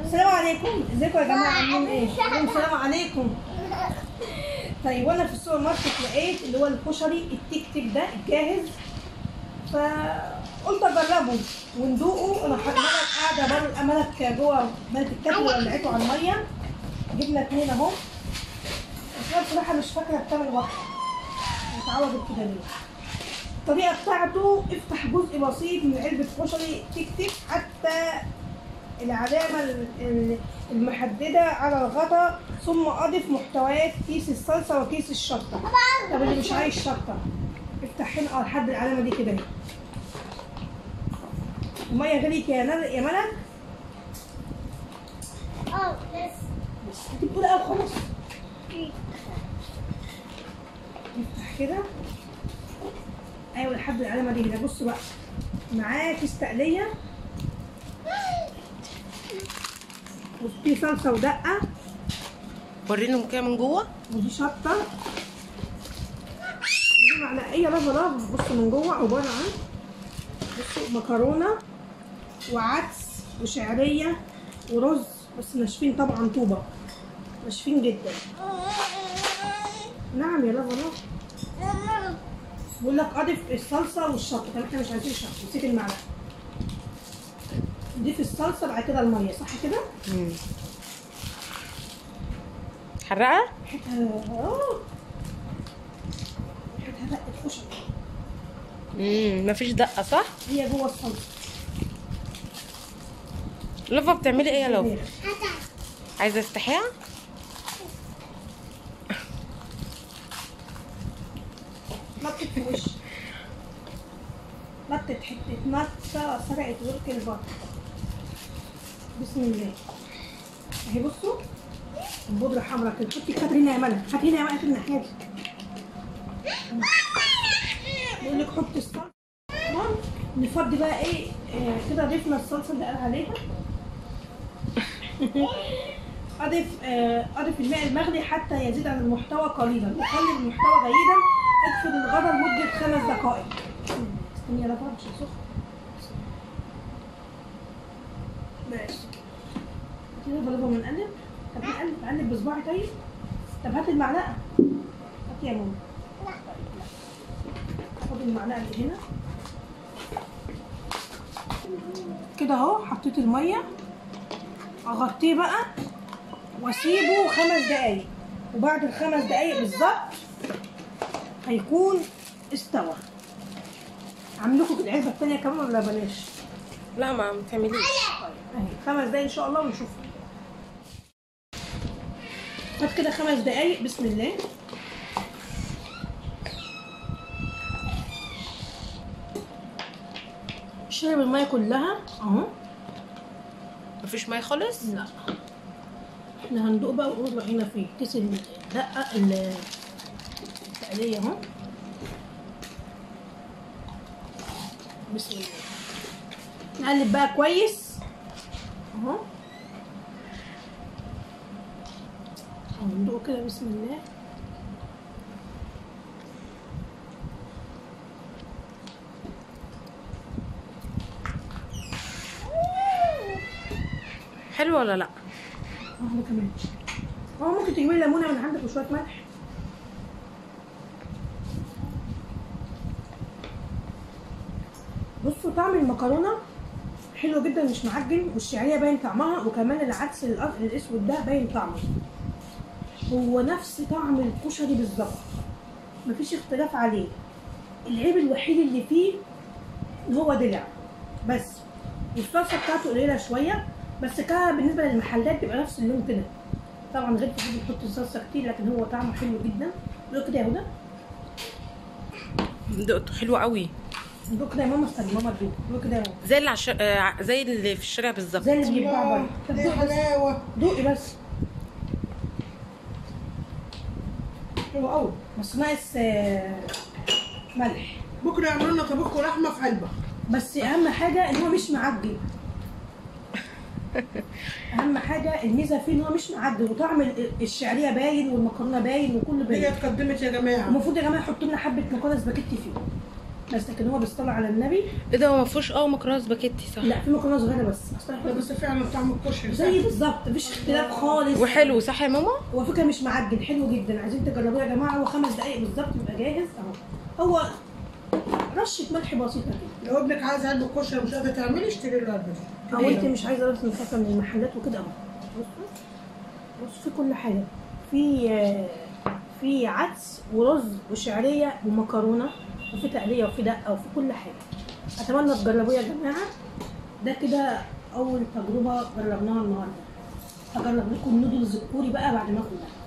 السلام عليكم ازيكم يا جماعه عاملين ايه وعليكم السلام عليكم طيب وانا في السوبر ماركت لقيت اللي هو الكشري التيك تيك ده الجاهز فقلت اجربه وندوقه انا ح- ملك قاعده بره ملك جوه ملك الكتل ولعته على الميه جبنا اتنين اهو بس انا بصراحه مش فاكره بتعمل واحده اتعوضت كده ليه الطريقه بتاعته افتح جزء بسيط من علبه كشري تيك تيك حتى العلامة ال- ال- المحددة على الغطاء ثم أضف محتويات كيس الصلصة وكيس الشطة طب اللي مش عايز شطة افتح هنا اه لحد العلامة دي كده اهي. المية غليت يا نل يا ملك Oh, this. بس انت بتقول اه خلاص افتح كده ايوه لحد العلامة دي كده بص بقى معاه كيس تقلية وفي صلصة ودقة ورينهم كده من جوه ودي شطة ودي معلقية لافا لاف بصوا من جوه عبارة عن بصوا مكرونة وعدس وشعرية ورز بس ناشفين طبعا طوبة ناشفين جدا نعم يا لافا لاف بقول لك اضف الصلصة والشطة طب احنا مش عايزين شطة نسيت المعلقة نضيف الصلصة بعد كده المية صح كده؟ مم. حرقه ريحتها اه ريحتها دقة خشب امم مفيش دقه صح هي جوه الصلصة لوفا بتعملي ايه يا لوفا عايزه تفتحيها نطت في وشي نطت حتة نطة سرقت ورك البط بسم الله اهي بصوا البودرة حمرا كده حطي خد هنا يا ملك خد هنا يا ملك الناحية دي بقول لك حطي الصلصة تمام نفضي بقى ايه آه، كده ضفنا الصلصة اللي قال عليها أضف آه، أضف الماء المغلي حتى يزيد عن المحتوى قليلا وقلل المحتوى جيدا اقفل الغطا لمدة خمس دقائق استني يا لفا مش هتسخن ماشي كده بلبة بنقلب طب نقلب نقلب بصباعي طيب طب هات المعلقة هات يا ماما خد المعلقة اللي هنا كده اهو حطيت المية اغطيه بقى واسيبه خمس دقايق وبعد الخمس دقايق بالظبط هيكون استوى اعمل لكم العلبه الثانيه كمان ولا بلاش لا ما بتعمليش طيب اهي خمس دقايق ان شاء الله ونشوف هات كده خمس دقايق بسم الله شرب الميه كلها اهو مفيش ميه خالص لا احنا هندوق بقى ونقول راينا فيه كيس الدقه ال- التقليه اهو بسم الله نقلب بقى كويس اهو أهو ندوق كده بسم الله حلو ولا لا واحدة كمان اه ممكن تجيبي لي ليمونة من عندك وشوية ملح بصوا طعم المكرونة حلو جدا مش معجن والشعرية باين طعمها وكمان العدس الأ- الأسود ده باين طعمه هو نفس طعم الكشري بالظبط مفيش اختلاف عليه العيب الوحيد اللي فيه ان هو دلع بس والصلصه بتاعته قليله شويه بس كده بالنسبه للمحلات بيبقى نفس اللون كده طبعا غير كده بيحط الصلصه كتير لكن هو طعمه حلو جدا دوق كده يا هدى دقته حلو قوي دوق كده يا ماما استني ماما تدوق دوق كده يا ماما زي اللي عش... آه، زي اللي في الشارع بالظبط زي اللي بيتباع بره طب دي دوقي بس حلاوة دوقي بس حلو قوي بس ناقص آه، ملح بكرة يعملوا لنا طبخ ولحمة في علبة بس اهم حاجه ان هو مش معجن اهم حاجه الميزه فيه ان هو مش معجن وطعم ال- الشعريه باين والمكرونه باين وكله هي باين اتقدمت يا جماعة المفروض يا جماعه يحطوا لنا حبه مكرونه سباكيتي فيه بس لكن هو بالصلاه على النبي ايه ده هو ما فيهوش اه مكرونه سباكيتي صح لا في مكرونه صغيره بس اصل لا احنا بس فعلا طعم الكشري زي بالظبط مفيش اختلاف خالص وحلو صح يا ماما هو فكره مش معجن حلو جدا عايزين تجربوه يا جماعه هو خمس دقائق بالظبط يبقى جاهز اهو هو رشه ملح بسيطه كده لو ابنك عايز علبه كشري مش قادره تعملي اشتري له علبه او انت مش عايزه بس مسافه من المحلات وكده اهو بصوا بصوا في كل حاجه في آه، في عدس ورز وشعريه ومكرونه وفي تقليه وفي دقه وفي كل حاجه اتمنى تجربوه يا جماعه ده كده اول تجربه جربناها النهارده هجرب لكم النودلز الكوري بقى بعد ما اكل ده